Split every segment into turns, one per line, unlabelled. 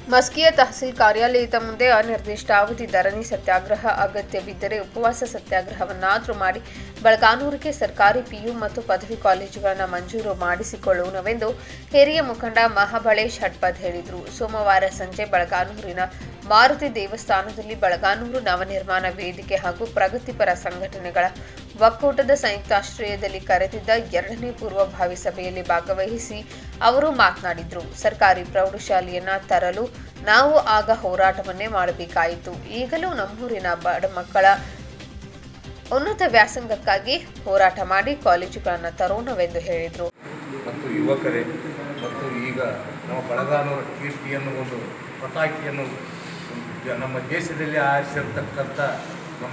ಮಸ್ಕಿಯ ತಹಸೀಲ್ ಕಾರ್ಯಾಲಯದ ಮುಂದೆ ಅನಿರ್ದಿಷ್ಟಾವಧಿ ಧರಣಿ ಸತ್ಯಾಗ್ರಹ ಅಗತ್ಯವಿದ್ದರೆ ಉಪವಾಸ ಸತ್ಯಾಗ್ರಹವನ್ನಾದರೂ ಮಾಡಿ ಬೆಳಗಾನೂರಿಗೆ ಸರ್ಕಾರಿ ಪಿಯು ಮತ್ತು ಪದವಿ ಕಾಲೇಜುಗಳನ್ನು ಮಂಜೂರು ಮಾಡಿಸಿಕೊಳ್ಳುವನೆಂದು ಹಿರಿಯ ಮುಖಂಡ ಮಹಾಬಳೇಶ್ ಹಟ್ಪದ್ ಹೇಳಿದರು ಸೋಮವಾರ ಸಂಜೆ ಬೆಳಗಾನೂರಿನ ಮಾರುತಿ ದೇವಸ್ಥಾನದಲ್ಲಿ ಬೆಳಗಾನೂರು ನವನಿರ್ಮಾಣ ವೇದಿಕೆ ಹಾಗೂ ಪ್ರಗತಿಪರ ಸಂಘಟನೆಗಳ ಒಕ್ಕೂಟದ ಸಂಯುಕ್ತಾಶ್ರಯದಲ್ಲಿ ಕರೆದಿದ್ದ ಎರಡನೇ ಪೂರ್ವಭಾವಿ ಸಭೆಯಲ್ಲಿ ಭಾಗವಹಿಸಿ ಅವರು ಮಾತನಾಡಿದರು ಸರ್ಕಾರಿ ಪ್ರೌಢಶಾಲೆಯನ್ನ ತರಲು ನಾವು ಆಗ ಹೋರಾಟವನ್ನೇ ಮಾಡಬೇಕಾಯಿತು ಈಗಲೂ ನಮ್ಮೂರಿನ ಬಡ ಮಕ್ಕಳ ಉನ್ನತ ವ್ಯಾಸಂಗಕ್ಕಾಗಿ ಹೋರಾಟ ಮಾಡಿ ಕಾಲೇಜುಗಳನ್ನು ತರೋಣವೆಂದು ಹೇಳಿದರು
ಮತ್ತು ಯುವಕರೇ ಮತ್ತು ಈಗ ನಮ್ಮ ಬಳಗಾನವರ ಕೀರ್ತಿಯನ್ನು ಒಂದು ಪತಾಕಿಯನ್ನು ಒಂದು ನಮ್ಮ ದೇಶದಲ್ಲಿ ಆರಿಸಿರ್ತಕ್ಕಂಥ ನಮ್ಮ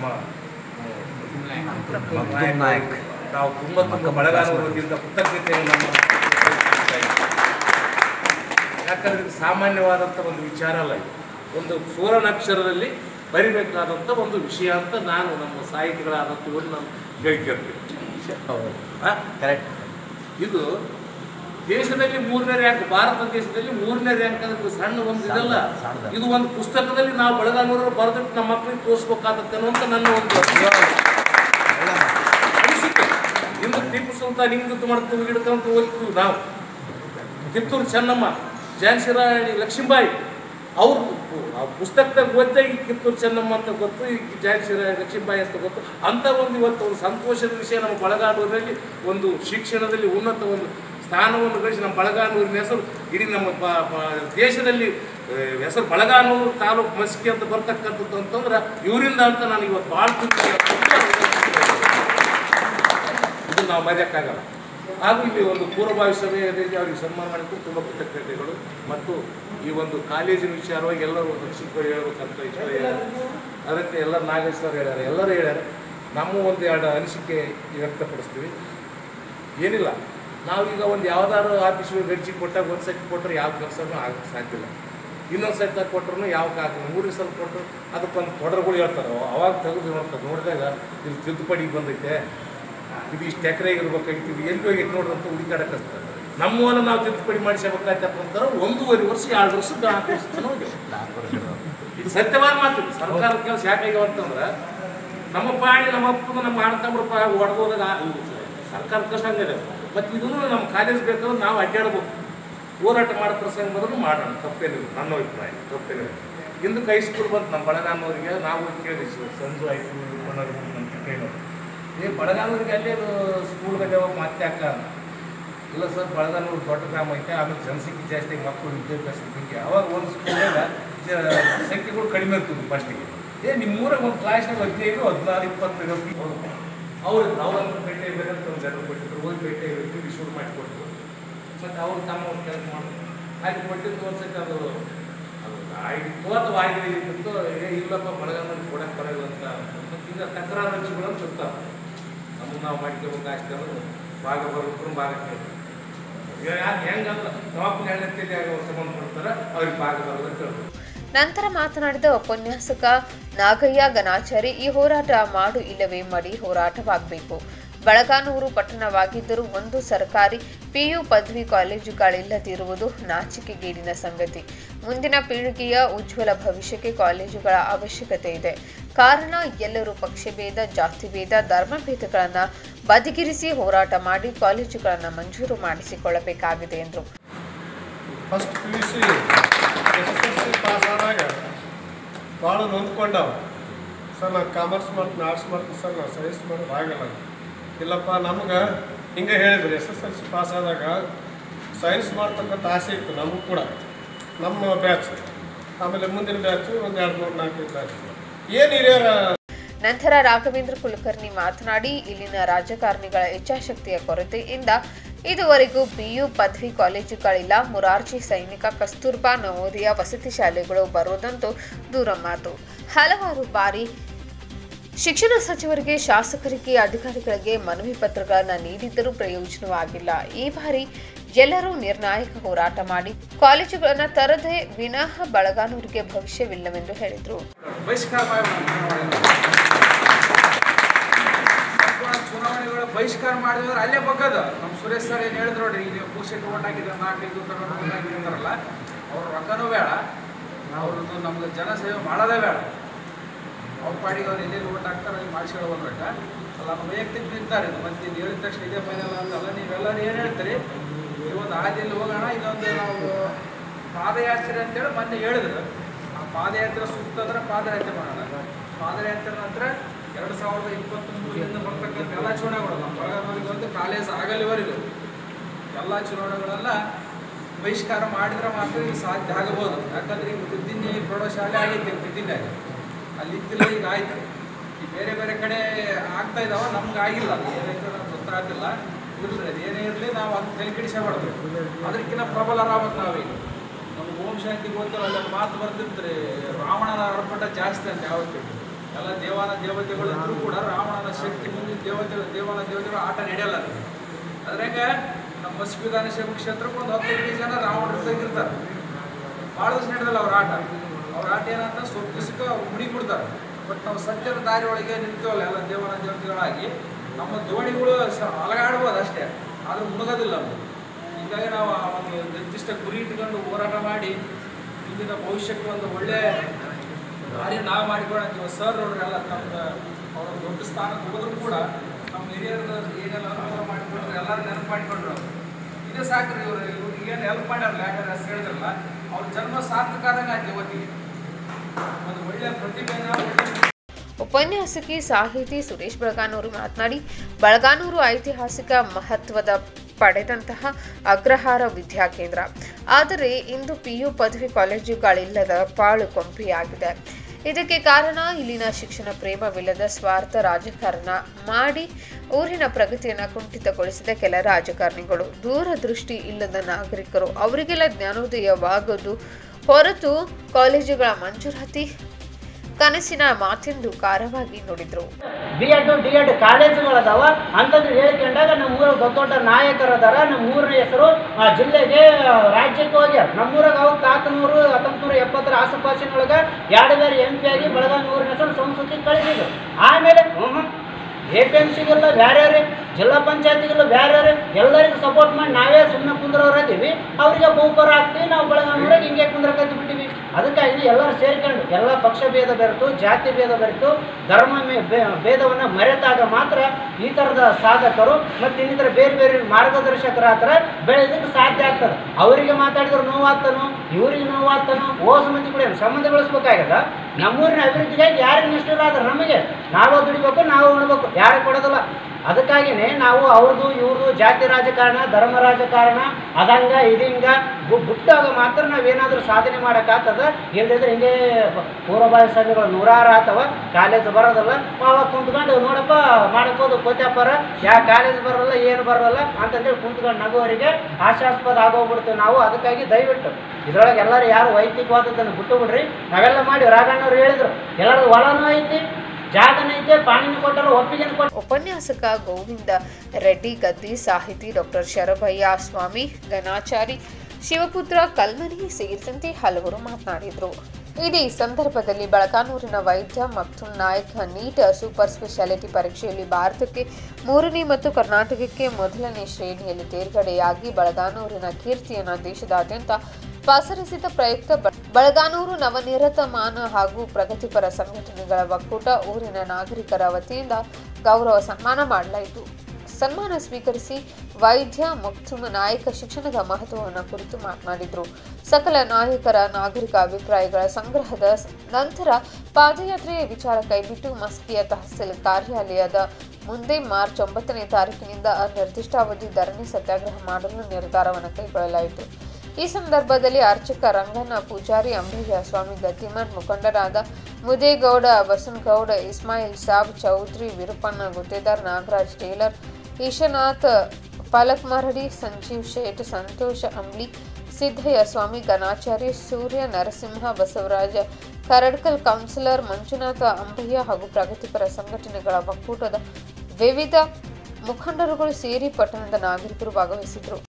ಮಕ್ದುಮ್ ನಾಯಕ್.
ನಾವು ತುಂಬ ತುಂಬ ಬಳಗಾನವರದಿಂದ ಕೃತಜ್ಞತೆಯನ್ನು ನಮ್ಮ ಸಲ್ಲಿಸ್ತಾ ಇದ್ದೀವಿ. ಯಾಕಂದ್ರೆ ಇದು ಸಾಮಾನ್ಯವಾದಂಥ ಒಂದು ವಿಚಾರ ಅಲ್ಲ ಇದು ಒಂದು ಸುವರ್ಣಾಕ್ಷರದಲ್ಲಿ ಬರಿಬೇಕಾದಂಥ ಒಂದು ವಿಷಯ ಅಂತ ನಾನು ನಮ್ಮ ಸಾಹಿತಿಗಳಾದಂಥ ಇವರು ನಾನು ಹೇಳ್ಕೊಳ್ತೀನಿ ಆ?
ಕರೆಕ್ಟ್
ಇದು ದೇಶದಲ್ಲಿ ಮೂರನೇ ರ್ಯಾಂಕ್ ಭಾರತ ದೇಶದಲ್ಲಿ ಮೂರನೇ ರ್ಯಾಂಕ್ ಅಂದ್ರೆ ಇದು ಸಣ್ಣ ಒಂದು ಇದಲ್ಲ
ಸಣ್ಣದು.
ಇದು ಒಂದು ಪುಸ್ತಕದಲ್ಲಿ ನಾವು ಬೆಳಗಾನೂರು ಬರೆದಿಟ್ಟು ನಮ್ಮ ಮಕ್ಕಳಿಗೆ ತೋರಿಸ್ಬೇಕಾಗತ್ತೆ ಅನ್ನುವಂಥ ನನ್ನ ಒಂದು ಅನಿಸಿಕೆ ಇಂದು ಟಿಪ್ಪು ಸುಲ್ತಾನ್ ಹಿಂಗೆ ಮಾಡ್ತೀವಿ ಹಿಡ್ಕೊಂತ ಹೋಗ್ತೀವಿ ನಾವು ಕಿತ್ತೂರು ಚೆನ್ನಮ್ಮ ಝಾನ್ಸಿ ರಾಣಿ ಲಕ್ಷ್ಮೀಬಾಯಿ ಅವ್ರು ಆ ಪುಸ್ತಕದಾಗ ಓದ್ದೆ ಈ ಕಿತ್ತೂರು ಚೆನ್ನಮ್ಮ ಅಂತ ಗೊತ್ತು ಈ ಝಾನ್ಸಿ ರಾಣಿ ಲಕ್ಷ್ಮೀಬಾಯಿ ಅಂತ ಗೊತ್ತು ಅಂತ ಒಂದು ಇವತ್ತು ಒಂದು ಸಂತೋಷದ ವಿಷಯ ನಮ್ಮ ಬಳಗಾನೂರಿನಲ್ಲಿ ಒಂದು ಶಿಕ್ಷಣದಲ್ಲಿ ಉನ್ನತ ಒಂದು ಸ್ಥಾನವನ್ನು ಗಳಿಸಿ ನಮ್ಮ ಬಳಗಾನೂರಿನ ಹೆಸರು ಇಡೀ ನಮ್ಮ ಪ- ಪ- ದೇಶದಲ್ಲಿ ಆ, ಹೆಸರು ಬಳಗಾನೂರು ತಾಲೂಕು ಮಸ್ಕಿ ಅಂತ ಬರ್ತಕ್ಕಂಥದ್ದು ಅಂತಂದ್ರೆ ಇವರಿಂದ ಅಂತ ನಾನು ಇವತ್ತು ಭಾಳ ಇದು ನಾವು ಮರೆಯೋಕ್ಕಾಗಲ್ಲ ಹಾಗೂ ಇಲ್ಲಿ ಒಂದು ಪೂರ್ವಭಾವಿ ಸಭೆಯಲ್ಲಿ ಅವರಿಗೆ ಸನ್ಮಾನ ಮಾಡಿದ್ದು ತುಂಬ ಕೃತಜ್ಞತೆಗಳು ಮತ್ತು ಈ ಒಂದು ಕಾಲೇಜಿನ ವಿಚಾರವಾಗಿ ಎಲ್ಲರೂ ಒಂದು ಶಿಕ್ಷಕರು ಹೇಳ್ಬೇಕಂತ ಇಷ್ಟ ಹೇಳ್ಯಾರ ಅದಕ್ಕೆ ಎಲ್ಲ ನಾಗೇಶ್ ಸರ್ ಹೇಳ್ಯಾರ ಎಲ್ಲರೂ ಹೇಳ್ಯಾರ ನಮ್ಮ ಒಂದು ಎರಡು ಅನಿಸಿಕೆ ವ್ಯಕ್ತಪಡಿಸ್ತೀವಿ ಏನಿಲ್ಲ ನಾವೀಗ ಒಂದು ಯಾವ್ದಾದ್ರು ಆಫೀಸ್ಗೆ ಗಡ್ಜಿ ಕೊಟ್ಟಾಗ ಒಂದು ಸತಿ ಕೊಟ್ಟರೆ ಯಾವ ಕೆಲಸನೂ ಆಗಕ್ಕೆ ಸಾಧ್ಯ ಇಲ್ಲ ಇನ್ನೊಂದು ಸತಿ ಕೊಟ್ಟರು ಯಾವ ಆಗಲ್ಲ ಮೂರನೇ ಸಲ ಕೊಟ್ಟರು ಅದಕ್ಕೊಂದು ತೊಡರುಗಳು ಹೇಳ್ತಾರೆ ಅವಾಗ ತೆಗೆದು ನೋಡ್ತಾರೆ ನೋಡಿದಾಗ ಇದು ತಿದ್ದುಪಡಿ ಬಂದೈತೆ ಇದು ಇಷ್ಟು ಎಕರೆ ಇರ್ಬೇಕಾಗಿತ್ತು ಇದು ಎಲ್ಲಿ ಹೋಗಿ ನೋಡ್ರಿ ಅಂತ ಹುಡುಕಾಡಕ್ಕೆ ಹಚ್ತಾರೆ ನಮ್ಮವನ್ನು ನಾವು ತಿದ್ದುಪಡಿ ಮಾಡಿಸಬೇಕಾಯ್ತಪ್ಪ ಅಂತಾರೆ ಒಂದೂವರೆ ವರ್ಷ ಎರಡು ವರ್ಷ ನಾಲ್ಕು ವರ್ಷ ತನಕ ಹೋಗ್ಯಾವ. ಇದು ಸತ್ಯವಾದ ಮಾತು ಇದು. ಸರ್ಕಾರದ ಕೆಲಸ ಯಾಕಾಗ್ಯಾವ ಅಂತಂದ್ರೆ ನಮ್ಮ ಪಾಣಿ ನಮ್ಮ ಅಪ್ಪನ ನಮ್ಮ ಅಣ್ಣ ಪಾ ಹೊಡೆದೋದಾಗ ಸರ್ಕಾರ ಕಷ್ಟ ಹಂಗಿದೆ ಮತ್ತು ಇದನ್ನು ನಮ್ಮ ಕಾಲೇಜ್ ಬೇಕಾದ್ರೆ ನಾವು ಅಡ್ಡಾಡ್ಬೇಕು ಹೋರಾಟ ಮಾಡೋ ಪ್ರಸಂಗ ಬರೋದು ಮಾಡೋಣ ತಪ್ಪೇನಿಲ್ಲ ನನ್ನ ಅಭಿಪ್ರಾಯ ತಪ್ಪೇನಿಲ್ಲ ಹಿಂದಕ್ಕೆ ಹೈಸ್ಕೂಲ್ ಬಂತು ನಮ್ಮ ಬಳಗಾನವರಿಗೆ ನಾವು ಕೇಳಿದ್ವಿ ಸಂಜು ಹೈಸ್ಕೂಲ್ ಅಂತ ಕೇಳೋದು ಏ ಬಳಗಾನವರಿಗೆ ಅಲ್ಲೇ ಸ್ಕೂಲ್ಗೆ ಅದಾವ ಮತ್ತೆ ಅಕ್ಕ ಅಂತ. ಇಲ್ಲ ಸರ್ ಬಳಗಾನೂರು ದೊಡ್ಡ ಗ್ರಾಮ ಐತೆ ಆಮೇಲೆ ಜನಸಂಖ್ಯೆ ಜಾಸ್ತಿ ಆಗಿ ಮಕ್ಕಳು ವಿದ್ಯಾಭ್ಯಾಸದ ಬಗ್ಗೆ ಅವಾಗ ಒಂದು ಸ್ಕೂಲ್ನಾಗ ಸಂಖ್ಯೆಗಳು ಕಡಿಮೆ ಇರ್ತದೆ ಫಸ್ಟಿಗೆ ಏ ನಿಮ್ಮ ಊರಾಗ ಒಂದು ಕ್ಲಾಸ್ನಾಗ ಹದಿನೈದು ಹದಿನಾರು ಇಪ್ಪತ್ತು ಇರೋದು ಅವ್ರು ಅವ್ರಂತ ಭೇಟಿ ಬೇಕಂತ ಒಂದು ಜನ ಕೊಟ್ಟಿದ್ರು ಹೋಗಿ ಭೇಟಿ ಭೇಟಿ ಶುರು ಮಾಡಿಕೊಟ್ರು ಮತ್ತು ಅವ್ರು ತಮ್ಮ ಒಂದು ಕೆಲಸ ಮಾಡಿದ್ರು ಹಾಗೆ ಕೊಟ್ಟಿದ್ದು ಒಂದು ಸತಿ ಅದು ಅದು ಆಗಿತ್ತು ಅಥವಾ ಆಗಿದ್ದು ಏ ಇಲ್ಲಪ್ಪ ಬಳಗಾನೂರು ಕೊಡಕ್ಕೆ ಬರಲ್ಲ ಅಂತ ಮತ್ತು ಈಗ ತಕರಾರು ಹಂಚಿಗಳು ಅಂತ ಇರ್ತಾವೆ ನಮಗೆ ನಾವು ಮಾಡ್ಕೋಬೇಕು ಅಷ್ಟೇ ಅನ್ನೋದು ಭಾಗ ಬರ್ಬೇಕು ಭಾಗ ಕೇಳ್ಬೇಕು ಯಾಕೆ ಹೆಂಗಂದ್ರೆ ನಮ್ಮಪ್ಪನ ಹೆಣ್ಣತ್ತಿಗೆ ಸಂಬಂಧ ಪಡ್ತಾರೆ ಅವ್ರಿಗೆ ಭಾಗ ಬರೋದು ಅಂತ ಹೇಳ್ಬೇಕು
ನಂತರ ಮಾತನಾಡಿದ ಉಪನ್ಯಾಸಕ ನಾಗಯ್ಯ ಗಣಾಚಾರಿ ಈ ಹೋರಾಟ ಮಾಡು ಇಲ್ಲವೇ ಮಡಿ ಹೋರಾಟವಾಗಬೇಕು ಬಳಗಾನೂರು ಪಟ್ಟಣವಾಗಿದ್ದರೂ ಒಂದು ಸರ್ಕಾರಿ ಪಿಯು ಪದವಿ ಕಾಲೇಜುಗಳಿಲ್ಲದಿರುವುದು ನಾಚಿಕೆಗೇಡಿನ ಸಂಗತಿ ಮುಂದಿನ ಪೀಳಿಗೆಯ ಉಜ್ವಲ ಭವಿಷ್ಯಕ್ಕೆ ಕಾಲೇಜುಗಳ ಅವಶ್ಯಕತೆ ಇದೆ ಕಾರಣ ಎಲ್ಲರೂ ಪಕ್ಷಭೇದ ಜಾತಿಭೇದ ಧರ್ಮಭೇದಗಳನ್ನು ಬದಿಗಿರಿಸಿ ಹೋರಾಟ ಮಾಡಿ ಕಾಲೇಜುಗಳನ್ನು ಮಂಜೂರು ಮಾಡಿಸಿಕೊಳ್ಳಬೇಕಾಗಿದೆ ಎಂದರು
first P U C S S L C pass ಆದಾಗ ಭಾಳ ನೊಂದ್ಕೊಂಡವ ಸರ್ ನಾನು ಕಾಮರ್ಸ್ ಮಾಡ್ತೀನಿ ಆರ್ಟ್ಸ್ ಮಾಡ್ತೀನಿ ಸರ್ ನಾನು ಸೈನ್ಸ್ ಮಾಡೋದು ಆಗಲ್ಲ ಇಲ್ಲಪ್ಪ ನಮ್ಗೆ ಹಿಂಗೆ ಹೇಳಿದ್ರು S S L C pass ಆದಾಗ ಸೈನ್ಸ್ ಮಾಡ್ತಕ್ಕಂಥ ಆಸೆ ಇತ್ತು ನಮಗೂ ಕೂಡ ನಮ್ಮ ಬ್ಯಾಚ್ ಆಮೇಲೆ ಮುಂದಿನ ಬ್ಯಾಚು ಒಂದು ಎರಡು ಮೂರು ನಾಲ್ಕು ಬ್ಯಾಚ್ ಏನು ಹಿರಿಯರ
ನಂತರ ರಾಘವೇಂದ್ರ ಕುಲಕರ್ಣಿ ಮಾತನಾಡಿ ಇಲ್ಲಿನ ರಾಜಕಾರಣಿಗಳ ಇಚ್ಛಾಶಕ್ತಿಯ ಕೊರತೆಯಿಂದ ಇದುವರೆಗೂ ಬಿಯು ಪದವಿ ಕಾಲೇಜುಗಳಿಲ್ಲ ಮುರಾರ್ಜಿ ಸೈನಿಕ ಕಸ್ತೂರ್ಬಾ ನವೋದಯ ವಸತಿ ಶಾಲೆಗಳು ಬರುವುದಂತೂ ದೂರ ಮಾತು ಹಲವಾರು ಬಾರಿ ಶಿಕ್ಷಣ ಸಚಿವರಿಗೆ ಶಾಸಕರಿಗೆ ಅಧಿಕಾರಿಗಳಿಗೆ ಮನವಿ ಪತ್ರಗಳನ್ನು ನೀಡಿದ್ದರೂ ಪ್ರಯೋಜನವಾಗಿಲ್ಲ ಈ ಬಾರಿ ಎಲ್ಲರೂ ನಿರ್ಣಾಯಕ ಹೋರಾಟ ಮಾಡಿ ಕಾಲೇಜುಗಳನ್ನು ತರದೆ ವಿನಃ ಬಳಗಾನೂರಿಗೆ ಭವಿಷ್ಯವಿಲ್ಲವೆಂದು ಹೇಳಿದರು
ಬಹಿಷ್ಕಾರ ಮಾಡಿ ಚುನಾವಣೆಗಳ ಬಹಿಷ್ಕಾರ ಮಾಡಿದ್ರೆ ಅಲ್ಲೇ ಬಗ್ಗದ ನಮ್ಮ ಸುರೇಶ್ ಸರ್ ಏನು ಹೇಳಿದ್ರು ನೋಡ್ರಿ ಈಗ ಪೂಸೆಟ್ ಓಟ್ ಹಾಕಿದ್ರೆ ನಾಲ್ಕೈದು ತಗೊಂಡು ಓಟ್ ಹಾಕಿದ್ರಲ್ಲ ಅವ್ರ ರೊಕ್ಕನೂ ಬೇಡ ಅವ್ರದ್ದು ನಮ್ಗೆ ಜನಸೇವೆ ಮಾಡೋದೇ ಬೇಡ ಅವ್ರ ಪಾಡಿಗೆ ಅವ್ರು ಎಲ್ಲೆಲ್ಲಿ ಓಟ್ ಹಾಕ್ತಾರೆ ಅಲ್ಲಿ ಮಾಡಿಸ್ಕೊಳ್ಳೋ ಬಂದ್ರಕ್ಕ ಅಲ್ಲ ನಮ್ಮ ವೈಯಕ್ತಿಕ ನಿರ್ಧಾರ ಇದು ಮತ್ತೆ ಇದು ಹೇಳಿದ ತಕ್ಷಣ ಇದೇ ಫೈನಲ್ ಅಂತಲ್ಲ ನೀವೆಲ್ಲರೂ ಏನು ಹೇಳ್ತೀರಿ ಈ ಒಂದು ಹಾದಿಯಲ್ಲಿ ಹೋಗೋಣ ಇದೊಂದು ನಾವು ಪಾದಯಾತ್ರೆ ಅಂತೇಳಿ ಮೊನ್ನೆ ಹೇಳಿದ್ರು ಆ ಪಾದಯಾತ್ರೆ ಸೂಕ್ತ ಅಂದ್ರೆ ಪಾದಯಾತ್ರೆ ಮಾಡೋಣ ಪಾದಯಾತ್ರೆ ನಂತರ ಎರಡು ಸಾವಿರದ ಇಪ್ಪತ್ತ್ಮೂರರಿಂದ ಬರ್ತಕ್ಕಂಥ ಎಲ್ಲ ಚುನಾವಣೆಗಳು ನಮ್ಮ ಬೆಳಗಾವಿಗೆ ಒಂದು ಕಾಲೇಜ್ ಆಗಲಿವರೆಗೂ ಎಲ್ಲ ಚುನಾವಣೆಗಳೆಲ್ಲ ಬಹಿಷ್ಕಾರ ಮಾಡಿದ್ರೆ ಮಾತ್ರ ಇದು ಸಾಧ್ಯ ಆಗಬಹುದು ಯಾಕಂದ್ರೆ ಈಗ ತಿದ್ದಿನಿ ಪ್ರೌಢಶಾಲೆ ಆಗೈತೆ ತಿದ್ದಿನಾಗ ಅಲ್ಲಿ ಇದ್ದಿಲ್ಲ ಈಗ ಆಯ್ತು ಈ ಬೇರೆ ಬೇರೆ ಕಡೆ ಆಗ್ತಾ ಇದಾವ ನಮ್ಗೆ ಆಗಿಲ್ಲ ಅದು ಏನೈತೆ ನಮ್ಗೆ ಗೊತ್ತಾಗ್ತಿಲ್ಲ ಇರಲಿ ಅದು ಏನೇ ಇರಲಿ ನಾವು ಅದನ್ನ ತಲೆ ಕೆಡಿಸಬಾರ್ದು ಅದಕ್ಕಿಂತ ಪ್ರಬಲರಾಗ್ಬೇಕು ನಾವೀಗ ನಮ್ಗೆ ಓಂ ಶಾಂತಿ ಗೊತ್ತಿಲ್ಲ ಅಲ್ಲಿ ಮಾತು ಬರ್ತಿರ್ತಾರೆ ರಾವಣನ ಆರ್ಭಟ ಜಾಸ್ತಿ ಅಂತ ಯಾವತ್ತೂ ಎಲ್ಲ ದೇವಾನ ದೇವತೆಗಳು ಇದ್ರೂ ಕೂಡ ರಾವಣನ ಶಕ್ತಿ ಮುಂದಿನ ದೇವತೆ ದೇವಾನ ದೇವತೆಗಳು ಆಟ ನಡೆಯಲ್ಲ ಅದು ಅದ್ರಾಗ ನಮ್ಮ ಬಸವ ವಿಧಾನಸಭಾ ಕ್ಷೇತ್ರಕ್ಕೆ ಒಂದು ಹತ್ತೈದು ಜನ ರಾವಣ ಇರ್ತಾರೆ ಭಾಳ ದಿವಸ ನಡೆದಲ್ಲ ಅವ್ರ ಆಟ ಅವ್ರ ಆಟ ಏನಂತ ಸ್ವಲ್ಪ ದಿವಸಕ್ಕೆ ಅವ್ರು ಮುಡಿಬಿಡ್ತಾರೆ ಬಟ್ ನಾವು ಸತ್ಯದ ದಾರಿ ಒಳಗೆ ನಿಂತೀವಲ್ಲ ಎಲ್ಲ ದೇವನ ದೇವತೆಗಳಾಗಿ ನಮ್ಮ ದೋಣಿಗಳು ಸ ಅಲಗಾಡ್ಬೋದು ಅಷ್ಟೇ ಆದ್ರೆ ಮುಳುಗೋದಿಲ್ಲ ಅವು ಹೀಗಾಗಿ ನಾವು ಆ ಒಂದು ನಿರ್ದಿಷ್ಟ ಗುರಿ ಇಟ್ಕೊಂಡು ಹೋರಾಟ ಮಾಡಿ ಇಂದಿನ ಭವಿಷ್ಯಕ್ಕೆ ಒಂದು ಒಳ್ಳೆ ದಾರಿ ನಾವು ಮಾಡಿಕೊಳ್ಳೋಂತೀವಿ ಸರ್ ನೋಡ್ರೆಲ್ಲ ನಮ್ದು ಅವ್ರ ದೊಡ್ಡ ಸ್ಥಾನಕ್ಕೆ ಹೋದ್ರು ಕೂಡ ನಮ್ಮ ಹಿರಿಯರ ಏನೆಲ್ಲ ಅನುಭವ ಮಾಡಿಕೊಂಡ್ರು ಎಲ್ಲರೂ ನೆನಪು ಮಾಡಿಕೊಂಡ್ರು ಇದೇ ಸಾಕ್ರಿ ಇವರು ಇವ್ರಿಗೆ ಏನು ಹೆಲ್ಪ್ ಮಾಡ್ಯಾರಲ್ಲ ಯಾಕಂದ್ರೆ ಹೆಸರು ಹೇಳಿದ್ರಲ್ಲ ಅವ್ರ ಜನ್ಮ ಸಾರ್ಥಕ ಆದಂಗೆ ಆಯ್ತು ಇವತ್ತಿಗೆ ಒಂದು ಒಳ್ಳೆಯ ಪ್ರತಿಭೆನ ಒಳ್ಳೆ
ಉಪನ್ಯಾಸಕಿ ಸಾಹಿತಿ ಸುರೇಶ್ ಬಳಗಾನೂರು ಮಾತನಾಡಿ ಬಳಗಾನೂರು ಐತಿಹಾಸಿಕ ಮಹತ್ವದ ಪಡೆದಂತಹ ಅಗ್ರಹಾರ ವಿದ್ಯಾಕೇಂದ್ರ ಆದರೆ ಇಂದು ಪಿಯು ಪದವಿ ಕಾಲೇಜುಗಳಿಲ್ಲದ ಪಾಳು ಕೊಂಪೆಯಾಗಿದೆ ಇದಕ್ಕೆ ಕಾರಣ ಇಲ್ಲಿನ ಶಿಕ್ಷಣ ಪ್ರೇಮವಿಲ್ಲದ ಸ್ವಾರ್ಥ ರಾಜಕಾರಣ ಮಾಡಿ ಊರಿನ ಪ್ರಗತಿಯನ್ನು ಕುಂಠಿತಗೊಳಿಸಿದ ಕೆಲ ರಾಜಕಾರಣಿಗಳು ದೂರದೃಷ್ಟಿ ಇಲ್ಲದ ನಾಗರಿಕರು ಅವರಿಗೆಲ್ಲ ಜ್ಞಾನೋದಯವಾಗದು ಹೊರತು ಕಾಲೇಜುಗಳ ಮಂಜೂರಾತಿ ಕನಸಿನ ಮಾತೆಂದು ಖಾರವಾಗಿ ನುಡಿದರು
ಬಿ ಎಡ್ ಡಿ ಎಡ್ ಕಾಲೇಜುಗಳದಾವ ಅಂತಂದು ಹೇಳ್ಕೊಂಡಾಗ ನಮ್ಮ ಊರ ದೊಡ್ಡ ದೊಡ್ಡ ನಾಯಕರು ಅದಾರ ನಮ್ಮ ಊರಿನ ಹೆಸರು ಆ ಜಿಲ್ಲೆಗೆ ಆ, ರಾಜ್ಯಕ್ಕೆ ಹೋಗ್ಯಾರ ನಮ್ಮೂರಾಗ ಅವಾಗ ತಾತನೂರು ಹತ್ತೊಂಬತ್ತು ನೂರ ಎಪ್ಪತ್ತರ ಆಸುಪಾಸಿನೊಳಗೆ ಎರಡು ಬೇರೆ ಎಂ ಪಿ ಆಗಿ ಬೆಳಗಾವಿ ಊರಿನ ಹೆಸರು ಸಂಸ್ಕೃತಿ ಕಳಿಸಿದ್ರು ಆಮೇಲೆ ಹ್ಞೂ ಎ ಪಿ ಎಮ್ ಸಿಗೆಲ್ಲ ಬೇರೆ ಜಿಲ್ಲಾ ಪಂಚಾಯತಿಗೆಲ್ಲ ಬೇರೆ ಎಲ್ಲರಿಗೂ ಸಪೋರ್ಟ್ ಮಾಡಿ ನಾವೇ ಸುಮ್ಮನೆ ಕುಂದ್ರವ್ರು ಇದೀವಿ ಅವರಿಗೆ ಬಹುಪರ ಹಾಕ್ತೀವಿ ನಾವು ಬೆಳಗಾವಿಯೊಳಗೆ ಹಿಂಗೆ ಕುಂದ್ರಕತ್ತಿ ಬಿಟ್ಟಿವಿ ಅದಕ್ಕಾಗಿ ಎಲ್ಲರೂ ಸೇರ್ಕೊಂಡು ಎಲ್ಲ ಪಕ್ಷ ಭೇದ ಬೆರೆತು ಜಾತಿ ಭೇದ ಬೆರೆತು ಧರ್ಮ ಮೇ- ಭೇ- ಭೇದವನ್ನ ಮರೆತಾಗ ಮಾತ್ರ ಈ ಥರದ ಸಾಧಕರು ಮತ್ತು ಇನ್ನಿತರ ಬೇರೆ ಬೇರೆ ಮಾರ್ಗದರ್ಶಕರಾತ್ರ ಬೆಳೆಯೋದಕ್ಕೆ ಸಾಧ್ಯ ಆಗ್ತದೆ ಅವರಿಗೆ ಮಾತಾಡಿದ್ರೆ ನೋವಾಗ್ತಾನೋ ಇವ್ರಿಗೆ ನೋವಾಗ್ತಾನೋ ಓ ಮಂದಿ ಕೂಡ ಏನು ಸಂಬಂಧ ಬೆಳೆಸ್ಬೇಕಾಗದ ನಮ್ಮೂರಿನ ಅಭಿವೃದ್ಧಿಗಾಗಿ ಯಾರಿಗೆ ನಿಷ್ಠ ಆದ್ರೆ ನಮಗೆ ನಾವೇ ದುಡಿಬೇಕು ನಾವು ಉಣ್ಬೇಕು ಯಾರು ಕೊಡೋದಿಲ್ಲ ಅದಕ್ಕಾಗಿಯೇ ನಾವು ಅವ್ರದ್ದು ಇವ್ರದ್ದು ಜಾತಿ ರಾಜಕಾರಣ ಧರ್ಮ ರಾಜಕಾರಣ ಅದಂಗ ಇದಿಂಗ ಬು- ಬಿಟ್ಟಾಗ ಮಾತ್ರ ನಾವೇನಾದರೂ ಸಾಧನೆ ಮಾಡೋಕ್ಕಾಗ್ತದ ಇಲ್ಲದಿದ್ರೆ ಹಿಂಗೆ ಬ- ಪೂರ್ವಭಾವಿ ಸಭೆಗಳು ನೂರಾರು ಆತವ ಕಾಲೇಜ್ ಬರೋದಲ್ಲ ಅವಾಗ ಕುಂತ್ಕೊಂಡು ನೋಡಪ್ಪ ಮಾಡಕ್ಕೋದು ಕೋತ್ಯಾಪಾರ ಯಾ ಕಾಲೇಜ್ ಬರೋಲ್ಲ ಏನು ಬರೋಲ್ಲ ಅಂತಂದೇಳಿ ಕುಂತ್ಕೊಂಡು ನಗುವವರಿಗೆ ಆಶಾಸ್ಪದ ಆಗೋಗ್ಬಿಡ್ತೀವಿ ನಾವು ಅದಕ್ಕಾಗಿ ದಯವಿಟ್ಟು ಇದ್ರೊಳಗೆ ಎಲ್ಲರೂ ಯಾರು ವೈಯಕ್ತಿಕವಾದದ್ದನ್ನು ಬಿಟ್ಟು ಬಿಡ್ರಿ ನಾವೆಲ್ಲ ಮಾಡಿ ರಾಘಣ್ಣವ್ರು ಹೇಳಿದ್ರು ಎಲ್ಲರೂ ಹೊಲನೂ ಐತಿ ಜಾಗನೂ ಐತೆ ಪಾಣಿನೂ ಕೊಟ್ಟರು ಒಪ್ಪಿಗೆನೂ ಕೊಟ್ಟರು
ಉಪನ್ಯಾಸಕ ಗೋವಿಂದ ರೆಡ್ಡಿ ಗದ್ದಿ ಸಾಹಿತಿ ಡಾಕ್ಟರ್ ಶರಭಯ್ಯ ಸ್ವಾಮಿ ಗಣಾಚಾರಿ ಶಿವಪುತ್ರ ಕಲ್ಮನಿ ಸೇರಿದಂತೆ ಹಲವರು ಮಾತನಾಡಿದರು ಇದೇ ಸಂದರ್ಭದಲ್ಲಿ ಬಳಕಾನೂರಿನ ವೈದ್ಯ Maktum Nayak NEET super speciality ಪರೀಕ್ಷೆಯಲ್ಲಿ ಭಾರತಕ್ಕೆ ಮೂರನೇ ಮತ್ತು ಕರ್ನಾಟಕಕ್ಕೆ ಮೊದಲನೇ ಶ್ರೇಣಿಯಲ್ಲಿ ತೇರ್ಗಡೆಯಾಗಿ ಬಳಗಾನೂರಿನ ಕೀರ್ತಿಯನ್ನು ದೇಶದಾದ್ಯಂತ ಪಸರಿಸಿದ ಪ್ರಯುಕ್ತ ಬ- ಬಳಗಾನೂರು ನವನಿರತಮಾನ ಹಾಗೂ ಪ್ರಗತಿಪರ ಸಂಘಟನೆಗಳ ಒಕ್ಕೂಟ ಊರಿನ ನಾಗರಿಕರ ವತಿಯಿಂದ ಗೌರವ ಸನ್ಮಾನ ಮಾಡಲಾಯಿತು ಸನ್ಮಾನ ಸ್ವೀಕರಿಸಿ ವೈದ್ಯ ಮುಕ್ತುಮ ನಾಯಕ ಶಿಕ್ಷಣದ ಮಹತ್ವವನ್ನು ಕುರಿತು ಮಾತನಾಡಿದರು ಸಕಲ ನಾಯಕರ ನಾಗರಿಕ ಅಭಿಪ್ರಾಯಗಳ ಸಂಗ್ರಹದ ಸ- ನಂತರ ಪಾದಯಾತ್ರೆಯ ವಿಚಾರ ಕೈಬಿಟ್ಟು ಮಸ್ಕಿಯ ತಹಸೀಲ್ ಕಾರ್ಯಾಲಯದ ಮುಂದೆ ಮಾರ್ಚ್ ಒಂಬತ್ತನೇ ತಾರೀಕಿನಿಂದ ಅನಿರ್ದಿಷ್ಟಾವಧಿ ಧರಣಿ ಸತ್ಯಾಗ್ರಹ ಮಾಡಲು ನಿರ್ಧಾರವನ್ನು ಕೈಗೊಳ್ಳಲಾಯಿತು ಈ ಸಂದರ್ಭದಲ್ಲಿ ಅರ್ಚಕ ರಂಗನ ಪೂಜಾರಿ ಅಂಬಯ್ಯ ಸ್ವಾಮಿ ಗದ್ದಿಮಠ್ ಮುಖಂಡರಾದ ಮುದೇಗೌಡ ಬಸನಗೌಡ ಇಸ್ಮಾಯಿಲ್ ಸಾಬ್ ಚೌಧರಿ ವಿರುಪಣ್ಣ ಗುತ್ತೇದಾರ್ ನಾಗರಾಜ್ ಟೇಲರ್ ಈಶನಾಥ್ ಪಾಲಕ್ ಮರಡಿ ಸಂಜೀವ್ ಶೇಟ್ ಸಂತೋಷ ಅಂಬ್ಲಿ ಸಿದ್ದಯ್ಯ ಸ್ವಾಮಿ ಗಣಾಚಾರ್ಯ ಸೂರ್ಯ ನರಸಿಂಹ ಬಸವರಾಜ ಕರಡ್ಕಲ್ ಕೌನ್ಸಿಲರ್ ಮಂಜುನಾಥ ಅಂಬಯ್ಯ ಹಾಗೂ ಪ್ರಗತಿಪರ ಸಂಘಟನೆಗಳ ಒಕ್ಕೂಟದ ವಿವಿಧ ಮುಖಂಡರುಗಳು ಸೇರಿ ಪಟ್ಟಣದ ನಾಗರಿಕರು ಭಾಗವಹಿಸಿದರು